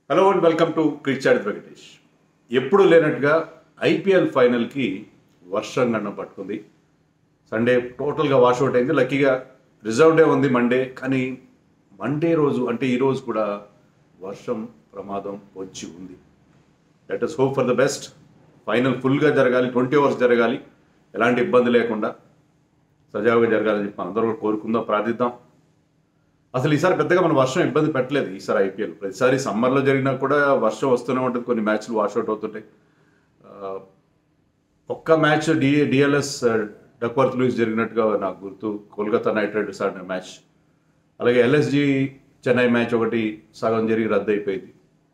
Hello and welcome to క్రిచాడ్ వెంకటేష్ ఎప్పుడు లేనట్టుగా ఐపీఎల్ ఫైనల్కి వర్షం గండం పట్టుకుంది సండే టోటల్గా వాషౌట్ అయింది లక్కీగా రిజర్వ్ డే ఉంది మండే కానీ మండే రోజు అంటే ఈ రోజు కూడా వర్షం ప్రమాదం వచ్చి ఉంది let us hope for the best final ఫుల్గా జరగాలి ట్వంటీ అవర్స్ జరగాలి ఎలాంటి ఇబ్బంది లేకుండా సజావుగా జరగాలని చెప్పి అందరూ కూడా కోరుకుందాం ప్రార్థిద్దాం అసలు ఈసారి పెద్దగా మన వర్షం ఇబ్బంది పెట్టలేదు ఈసారి ఐపీఎల్ ప్రతిసారి సమ్మర్లో జరిగినా కూడా వర్షం వస్తూనే ఉంటుంది కొన్ని మ్యాచ్లు వాషౌట్ అవుతుంటాయి ఆ, ఒక్క match D DLS Duckworth Lewis జరిగినట్టుగా నాకు గుర్తు కోల్కతా నైట్ రైడర్స్ ఆడిన మ్యాచ్ అలాగే ఎల్ఎస్జి చెన్నై మ్యాచ్ ఒకటి సగం జరిగి రద్దు అయిపోయింది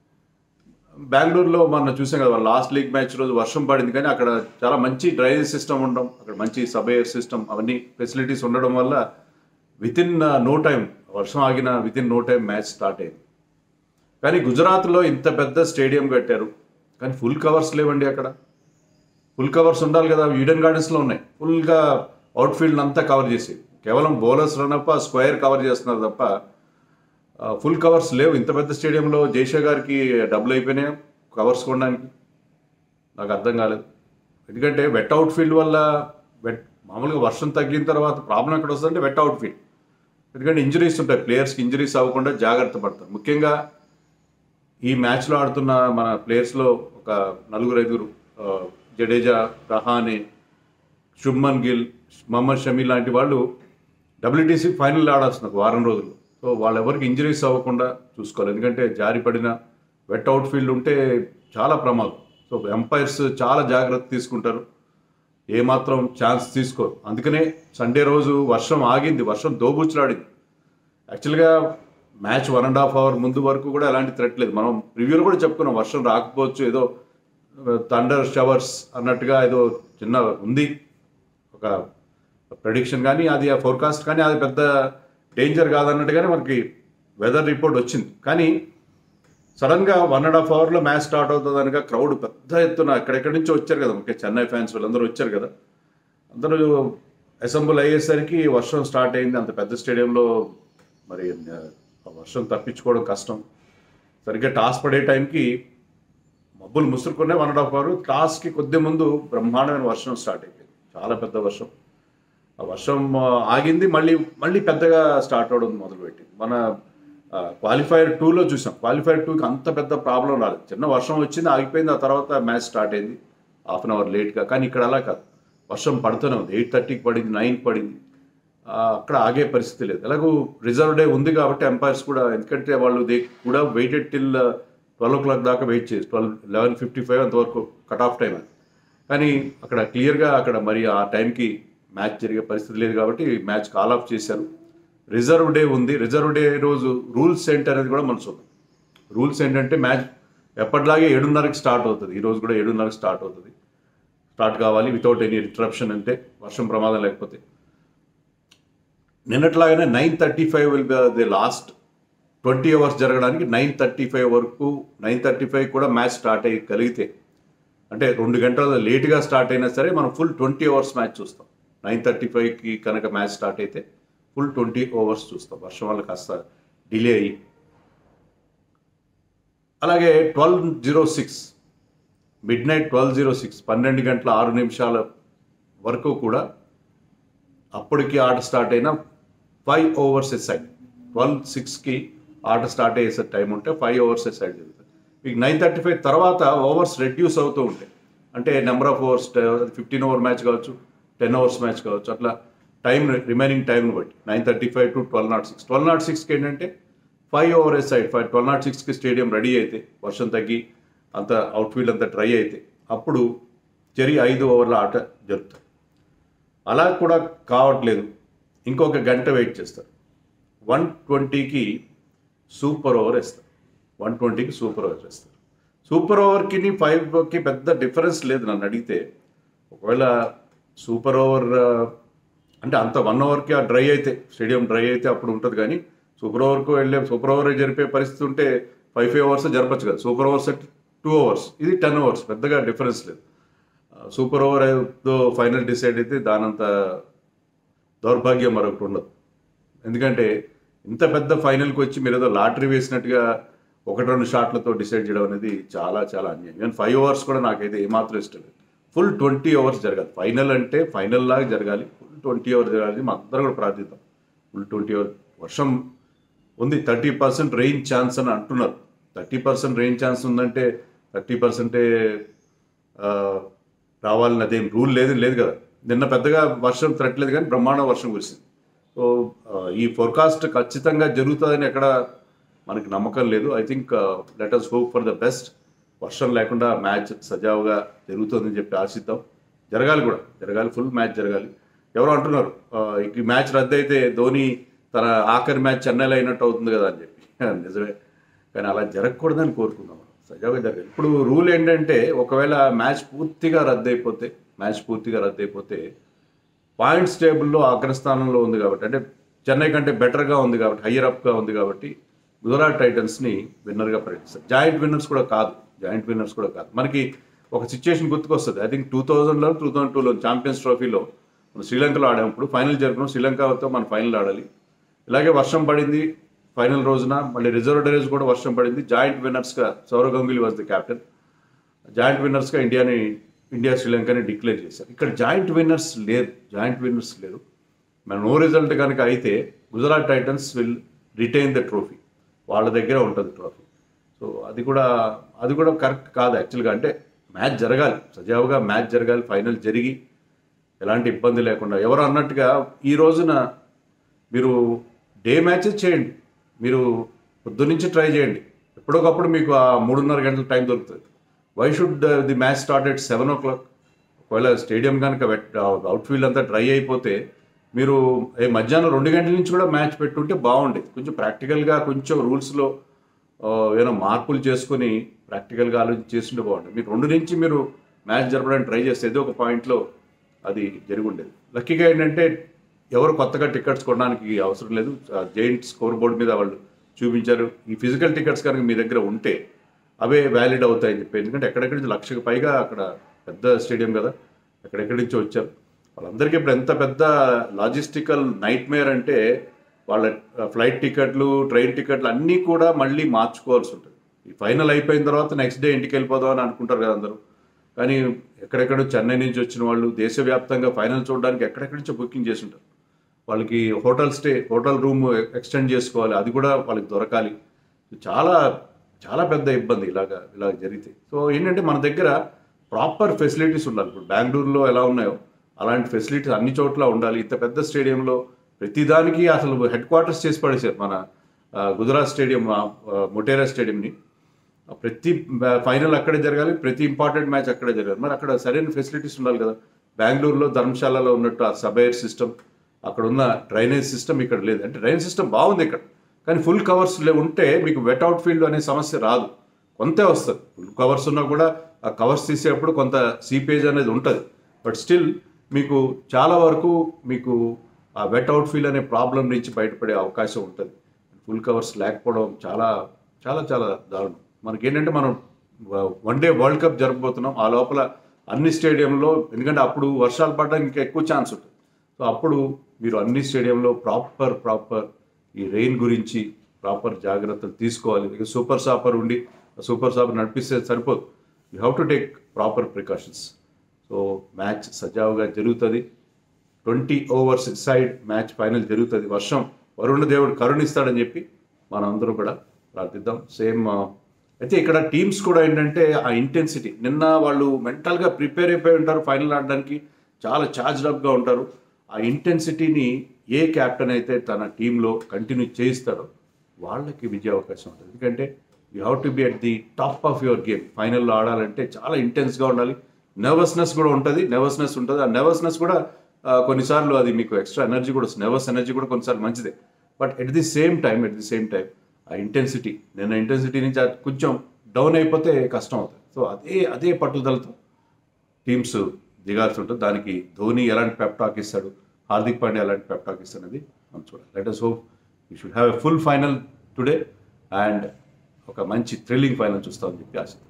బెంగళూరులో మనం చూసాం కదా లాస్ట్ లీగ్ మ్యాచ్ రోజు వర్షం పడింది కానీ అక్కడ చాలా మంచి డ్రైనేజ్ సిస్టమ్ ఉండడం అక్కడ మంచి సబేర్ సిస్టమ్ అవన్నీ ఫెసిలిటీస్ ఉండడం వల్ల విత్ ఇన్ నో టైం వర్షం ఆగిన within no time match start అయింది కానీ గుజరాత్లో ఇంత పెద్ద స్టేడియం కట్టారు కానీ ఫుల్ కవర్స్ లేవండి అక్కడ ఫుల్ కవర్స్ ఉండాలి కదా ఈడెన్ గార్డెన్స్లో ఉన్నాయి ఫుల్గా అవుట్ఫీల్డ్ అంతా కవర్ చేసి కేవలం బౌలర్స్ రనప్ప స్క్వేర్ కవర్ చేస్తున్నారు తప్ప ఫుల్ కవర్స్ లేవు ఇంత పెద్ద స్టేడియంలో జైషా గారికి డబ్బులు అయిపోయినాయి కవర్స్ కొనడానికి నాకు అర్థం కాలేదు ఎందుకంటే వెట్ అవుట్ ఫీల్డ్ వల్ల వెట్ మామూలుగా వర్షం తగ్గిన తర్వాత ప్రాబ్లం ఎక్కడ వస్తుందంటే వెట్ అవుట్ ఫీల్డ్ ఎందుకంటే ఇంజరీస్ ఉంటాయి ప్లేయర్స్కి ఇంజరీస్ అవ్వకుండా జాగ్రత్త పడతారు ముఖ్యంగా ఈ మ్యాచ్లో ఆడుతున్న మన ప్లేయర్స్లో ఒక నలుగురు ఐదుగురు ఆ, జడేజా రహానే శుభ్మన్ గిల్ మహమ్మద్ షమీ లాంటి వాళ్ళు డబ్ల్యూటీసీ ఫైనల్ ఆడాల్సిన ఒక వారం రోజులు సో వాళ్ళెవరికి ఇంజరీస్ అవ్వకుండా చూసుకోవాలి ఎందుకంటే జారి పడిన వెట్ అవుట్ ఫీల్డ్ ఉంటే చాలా ప్రమాదం సో ఎంపైర్స్ చాలా జాగ్రత్త తీసుకుంటారు ఏమాత్రం ఛాన్స్ తీసుకోరు అందుకనే సండే రోజు వర్షం ఆగింది వర్షం దోబుచ్చులాడింది యాక్చువల్గా match one and half hour ముందు వరకు కూడా ఎలాంటి థ్రెట్ లేదు మనం రివ్యూలో కూడా చెప్పుకున్నాం వర్షం రాకపోవచ్చు ఏదో థండర్ షవర్స్ అన్నట్టుగా ఏదో చిన్న ఉంది ఒక ప్రెడిక్షన్ కానీ అది ఆ ఫోర్కాస్ట్ కానీ అది పెద్ద డేంజర్ కాదన్నట్టుగానే మనకి వెదర్ రిపోర్ట్ వచ్చింది కానీ సడన్గా వన్ అండ్ హాఫ్ అవర్లో మ్యాచ్ స్టార్ట్ అవుతుంది అనగా క్రౌడ్ పెద్ద ఎత్తున ఎక్కడెక్కడి నుంచో వచ్చారు కదా ముఖ్య చెన్నై ఫ్యాన్స్ వాళ్ళందరూ వచ్చారు కదా అందరూ అసెంబ్ల్ అయ్యేసరికి వర్షం స్టార్ట్ అయింది అంత పెద్ద స్టేడియంలో మరి ఆ వర్షం తప్పించుకోవడం కష్టం సరిగ్గా టాస్ పడే టైంకి మబ్బులు ముసురుకునే వన్ అండ్ హాఫ్ అవర్ టాస్కి కొద్ది ముందు బ్రహ్మాండమైన వర్షం స్టార్ట్ అయిపోయింది చాలా పెద్ద వర్షం ఆ వర్షం ఆ, ఆగింది మళ్ళీ మళ్ళీ పెద్దగా స్టార్ట్ అవడం మొదలుపెట్టింది మన క్వాలిఫైర్ టూలో చూసాం క్వాలిఫైర్ టూకి అంత పెద్ద ప్రాబ్లం రాలేదు చిన్న వర్షం వచ్చింది ఆగిపోయింది ఆ తర్వాత మ్యాచ్ స్టార్ట్ అయింది హాఫ్ అన్ అవర్ లేట్గా కానీ ఇక్కడ అలా కాదు వర్షం పడుతూనే ఉంది ఎయిట్ థర్టీకి పడింది నైన్కి పడింది ఆ, అక్కడ ఆగే పరిస్థితి లేదు ఎలాగూ రిజర్వ్ డే ఉంది కాబట్టి ఎంపైర్స్ కూడా ఎందుకంటే వాళ్ళు దే కూడా waited till twelve o'clock దాకా వెయిట్ చేసి ట్వెల్వ్ లెవెన్ ఫిఫ్టీ ఫైవ్ అంతవరకు కట్ ఆఫ్ టైం అది కానీ అక్కడ క్లియర్గా అక్కడ మరి ఆ టైంకి మ్యాచ్ జరిగే పరిస్థితి లేదు కాబట్టి మ్యాచ్ కాల్ ఆఫ్ చేశారు రిజర్వ్ డే ఉంది రిజర్వ్ డే రోజు రూల్స్ ఏంటి అనేది కూడా మనం చూద్దాం రూల్స్ ఏంటంటే మ్యాచ్ ఎప్పటిలాగే ఏడున్నరకి స్టార్ట్ అవుతుంది ఈ రోజు కూడా ఏడున్నరకి స్టార్ట్ అవుతుంది స్టార్ట్ కావాలి వితౌట్ ఎనీ ఇంటరప్షన్ అంటే వర్షం ప్రమాదం లేకపోతే నిన్నట్లాగానే nine thirty five will be the last twenty hours జరగడానికి నైన్ థర్టీ ఫైవ్ వరకు నైన్ థర్టీ ఫైవ్ కూడా మ్యాచ్ స్టార్ట్ అయ్యి కలిగితే అంటే రెండు గంటల లేట్గా స్టార్ట్ అయినా సరే మనం ఫుల్ ట్వంటీ అవర్స్ మ్యాచ్ చూస్తాం నైన్ థర్టీ ఫైవ్కి కనుక మ్యాచ్ స్టార్ట్ అయితే ఫుల్ ట్వంటీ ఓవర్స్ చూస్తాం వర్షం వల్ల కాస్త డిలే అయ్యి అలాగే twelve zero six midnight twelve zero six పన్నెండు గంటల ఆరు నిమిషాల వరకు కూడా అప్పటికి ఆట స్టార్ట్ అయిన ఫైవ్ ఓవర్స్ సైడ్ ట్వెల్వ్ సిక్స్కి ఆట స్టార్ట్ అయ్యే టైం ఉంటే ఫైవ్ ఓవర్స్ సైడ్ జరుగుతుంది మీకు నైన్ థర్టీ ఫైవ్ తర్వాత ఓవర్స్ రెడ్యూస్ అవుతూ ఉంటాయి అంటే number of overs fifteen over match కావచ్చు టెన్ అవర్స్ మ్యాచ్ కావచ్చు అట్లా టైం రిమైనింగ్ టైంని బట్టి nine thirty five to twelve not six twelve not సిక్స్కి ఏంటంటే five over side five twelve not సిక్స్కి స్టేడియం రెడీ అయితే వర్షం తగ్గి అంత అవుట్ఫీల్డ్ అంతా డ్రై అయితే అప్పుడు చెరి ఐదు ఓవర్ల ఆట జరుగుతుంది అలా కూడా కావట్లేదు ఇంకొక గంట వెయిట్ చేస్తారు వన్ ట్వంటీకి సూపర్ ఓవర్ వేస్తారు వన్ ట్వంటీకి సూపర్ ఓవర్ వేస్తారు సూపర్ ఓవర్కి ఫైవ్కి పెద్ద డిఫరెన్స్ లేదు నన్ను అడిగితే ఒకవేళ సూపర్ ఓవర్ అంటే అంత వన్ ఓవర్కి ఆ డ్రై అయితే స్టేడియం డ్రై అయితే అప్పుడు ఉంటుంది కానీ సూపర్ ఓవర్కు వెళ్ళే సూపర్ ఓవర్ జరిపే పరిస్థితి ఉంటే ఫైవ్ ఫైవ్ అవర్స్ జరపచ్చు కదా సూపర్ ఓవర్స్ అంటే టూ అవర్స్ ఇది టెన్ అవర్స్ పెద్దగా డిఫరెన్స్ లేదు సూపర్ ఓవర్ తో ఫైనల్ డిసైడ్ అయితే దానంత దౌర్భాగ్యం మరొకటి ఉండదు ఎందుకంటే ఇంత పెద్ద ఫైనల్కి వచ్చి మీరు ఏదో లాటరీ వేసినట్టుగా ఒకటి రెండు షాట్లతో డిసైడ్ చేయడం అనేది చాలా చాలా అన్యాయం ఈవెన్ ఫైవ్ అవర్స్ కూడా నాకైతే ఏమాత్రం ఇష్టం లేదు ఫుల్ ట్వంటీ అవర్స్ జరగాలి ఫైనల్ అంటే ఫైనల్ లాగా జరగాలి ఫుల్ ట్వంటీ అవర్స్ జరగాలి మా అందరం కూడా ప్రార్థిద్దాం ఫుల్ ట్వంటీ అవర్స్ వర్షం ఉంది థర్టీ పర్సెంట్ రెయిన్ ఛాన్స్ అని అంటున్నారు థర్టీ పర్సెంట్ రెయిన్ ఛాన్స్ ఉందంటే థర్టీ పర్సెంటే రావాలని అదేం రూల్ లేదు లేదు కదా నిన్న పెద్దగా వర్షం తట్టలేదు కానీ బ్రహ్మాండ వర్షం కురిసింది సో ఈ ఫోర్కాస్ట్ ఖచ్చితంగా జరుగుతుందని ఎక్కడ మనకి నమ్మకం లేదు I think let us hope for the best వర్షం లేకుండా మ్యాచ్ సజావుగా జరుగుతుందని చెప్పి ఆశిద్దాం జరగాలి కూడా జరగాలి ఫుల్ మ్యాచ్ జరగాలి ఎవరో అంటున్నారు ఆ, ఈ మ్యాచ్ రద్దు అయితే ధోని తన ఆఖరి మ్యాచ్ చెన్నైలో అయినట్టు అవుతుంది కదా అని చెప్పి నిజమే కానీ అలా జరగకూడదని కోరుకుందాం మనం. సజావుగా జరగాలి ఇప్పుడు రూల్ ఏంటంటే ఒకవేళ మ్యాచ్ పూర్తిగా రద్దు అయిపోతే మ్యాచ్ పూర్తిగా రద్దు అయిపోతే పాయింట్స్ టేబుల్లో అగ్రస్థానంలో ఉంది కాబట్టి అంటే చెన్నై కంటే బెటర్గా ఉంది కాబట్టి హయ్యర్ అప్గా ఉంది కాబట్టి గుజరాత్ టైటన్స్ని విన్నర్గా ప్రకటిస్తారు జాయింట్ విన్నర్స్ కూడా కాదు జాయింట్ విన్నర్స్ కూడా కాదు మనకి ఒక సిచ్యుయేషన్ గుర్తుకొస్తుంది ఐ థింక్ టూ థౌజండ్లో టూ థౌజండ్ టూలో ఛాంపియన్స్ ట్రోఫీలో మనం శ్రీలంకలో ఆడామప్పుడు ఫైనల్ జరుపుకున్నాం శ్రీలంకతో మనం ఫైనల్ ఆడాలి ఇలాగే వర్షం పడింది ఫైనల్ రోజున మళ్ళీ రిజర్వ్ డేస్ కూడా వర్షం పడింది జాయింట్ విన్నర్స్గా Sourav Ganguly was the captain joint విన్నర్స్గా ఇండియాని ఇండియా శ్రీలంకని డిక్లేర్ చేశారు ఇక్కడ జాయింట్ విన్నర్స్ లేరు జాయింట్ విన్నర్స్ లేరు మన నో రిజల్ట్ కనుక అయితే Gujarat Titans will retain the trophy వాళ్ళ దగ్గర ఉంటుంది ట్రోఫీ సో అది కూడా అది కూడా కరెక్ట్ కాదు యాక్చువల్గా అంటే మ్యాచ్ జరగాలి సజావుగా మ్యాచ్ జరగాలి ఫైనల్ జరిగి ఎలాంటి ఇబ్బంది లేకుండా ఎవరు అన్నట్టుగా ఈ రోజున మీరు డే మ్యాచెస్ చేయండి మీరు పొద్దున్నుంచి ట్రై చేయండి ఎప్పటికప్పుడు మీకు ఆ మూడున్నర గంటల టైం దొరుకుతుంది why should the match start at seven o'clock ఒకవేళ స్టేడియం కనుక అవుట్ ఫీల్డ్ అంతా డ్రై అయిపోతే మీరు ఏ మధ్యాహ్నం రెండు గంటల నుంచి కూడా మ్యాచ్ పెట్టుంటే బాగుండేది కొంచెం ప్రాక్టికల్గా కొంచెం రూల్స్లో ఏమైనా మార్పులు చేసుకొని ప్రాక్టికల్గా ఆలోచించి చేస్తుంటే బాగుంటుంది మీరు రెండు నుంచి మీరు మ్యాచ్ జరపడానికి ట్రై చేస్తే ఏదో ఒక పాయింట్లో అది జరిగి ఉండేది లక్కీగా ఏంటంటే ఎవరు కొత్తగా టికెట్స్ కొనడానికి అవసరం లేదు జైంట్ స్కోర్ బోర్డ్ మీద వాళ్ళు చూపించారు ఈ ఫిజికల్ టికెట్స్ కనుక మీ దగ్గర ఉంటే అవే వ్యాలిడ్ అవుతాయని చెప్పి ఎందుకంటే ఎక్కడెక్కడి నుంచి లక్షకు పైగా అక్కడ పెద్ద స్టేడియం కదా ఎక్కడెక్కడి నుంచి వచ్చారు వాళ్ళందరికీ ఇప్పుడు ఎంత పెద్ద లాజిస్టికల్ నైట్ మేర్ అంటే వాళ్ళ ఫ్లైట్ టికెట్లు ట్రైన్ టికెట్లు అన్నీ కూడా మళ్ళీ మార్చుకోవాల్సి ఉంటుంది ఈ ఫైనల్ అయిపోయిన తర్వాత నెక్స్ట్ డే ఇంటికి వెళ్ళిపోదాం అని అనుకుంటారు కదా అందరూ కానీ ఎక్కడెక్కడో చెన్నై నుంచి వచ్చిన వాళ్ళు దేశవ్యాప్తంగా ఫైనల్ చూడడానికి ఎక్కడెక్కడి నుంచో బుకింగ్ చేసి ఉంటారు వాళ్ళకి hotel stay hotel room extend చేసుకోవాలి అది కూడా వాళ్ళకి దొరకాలి చాలా చాలా పెద్ద ఇబ్బంది ఇలాగా ఇలా జరిగితే సో ఏంటంటే మన దగ్గర ప్రాపర్ ఫెసిలిటీస్ ఉండాలి ఇప్పుడు బెంగళూరులో ఎలా ఉన్నాయో అలాంటి ఫెసిలిటీస్ అన్ని చోట్ల ఉండాలి ఇంత పెద్ద స్టేడియంలో ప్రతిదానికి అసలు హెడ్ క్వార్టర్స్ చేసి పడేశారు మన ఆ, గుజరాత్ స్టేడియం ఆ, ఆ, మొటేరా స్టేడియంని ఆ ప్రతి ఫైనల్ అక్కడే జరగాలి ప్రతి ఇంపార్టెంట్ మ్యాచ్ అక్కడే జరగాలి మరి అక్కడ సరైన ఫెసిలిటీస్ ఉండాలి కదా బెంగళూరులో ధర్మశాలలో ఉన్నట్టు ఆ సబైర్ సిస్టమ్ అక్కడ ఉన్న డ్రైనేజ్ సిస్టమ్ ఇక్కడ లేదు అంటే డ్రైనేజ్ సిస్టమ్ బాగుంది ఇక్కడ కానీ ఫుల్ కవర్స్ ఉంటే మీకు వెట్ అవుట్ ఫీల్డ్ అనే సమస్య రాదు కొంతే వస్తుంది ఫుల్ కవర్స్ ఉన్నా కూడా ఆ కవర్స్ తీసేటప్పుడు కొంత సీపేజ్ అనేది ఉంటుంది బట్ స్టిల్ మీకు చాలా వరకు మీకు ఆ వెట్ అవుట్ ఫీల్డ్ అనే ప్రాబ్లం నుంచి బయటపడే అవకాశం ఉంటుంది ఫుల్ కవర్స్ లేకపోవడం చాలా చాలా చాలా దారుణం మనకి ఏంటంటే మనం వన్ డే వరల్డ్ కప్ జరపబోతున్నాం ఆ లోపల అన్ని స్టేడియంలో ఎందుకంటే అప్పుడు వర్షాలు పడడానికి ఇంకా ఎక్కువ ఛాన్స్ ఉంటుంది సో అప్పుడు మీరు అన్ని స్టేడియంలో ప్రాపర్ ప్రాపర్ ఈ రెయిన్ గురించి ప్రాపర్ జాగ్రత్తలు తీసుకోవాలి ఇక సూపర్ సాపర్ ఉండి సూపర్ సాపర్ నడిపిస్తే సరిపోదు you have to take proper precautions so match సజావుగా జరుగుతుంది twenty overs side match final జరుగుతుంది వర్షం వరుణ దేవుడు కరుణిస్తాడని చెప్పి మనం అందరం కూడా ప్రార్థిద్దాం సేమ్ అయితే ఇక్కడ టీమ్స్ కూడా ఏంటంటే ఆ ఇంటెన్సిటీ నిన్న వాళ్ళు మెంటల్గా ప్రిపేర్ అయిపోయి ఉంటారు ఫైనల్ ఆడడానికి చాలా ఛార్జ్డ్ అప్గా ఉంటారు ఆ ఇంటెన్సిటీని ఏ కెప్టెన్ అయితే తన టీంలో కంటిన్యూ చేయిస్తాడో వాళ్ళకి విజయ అవకాశం ఉంటుంది ఎందుకంటే you have to be at the top of your game ఫైనల్లో ఆడాలంటే చాలా ఇంటెన్స్గా ఉండాలి నర్వస్నెస్ కూడా ఉంటుంది నర్వస్నెస్ ఉంటుంది ఆ నర్వస్నెస్ కూడా ఆ, కొన్నిసార్లు అది మీకు ఎక్స్ట్రా ఎనర్జీ కూడా వస్తుంది నర్వస్ ఎనర్జీ కూడా కొన్నిసార్లు మంచిదే but at the same time at the same time ఆ ఇంటెన్సిటీ నేను ఇంటెన్సిటీ నుంచి అది కొంచెం డౌన్ అయిపోతే కష్టం అవుతుంది సో అదే అదే పట్టుదలతో టీమ్స్ దిగాల్సి ఉంటుంది దానికి ధోని ఎలాంటి పెప్టాక్ ఇస్తాడు హార్దిక్ పాండ్యా ఎలాంటి పెప్టాక్ ఇస్తాడు అనేది మనం చూడాలి let us hope you should have a full final today and ఒక మంచి థ్రిల్లింగ్ ఫైనల్ చూస్తామని చెప్పి ఆశ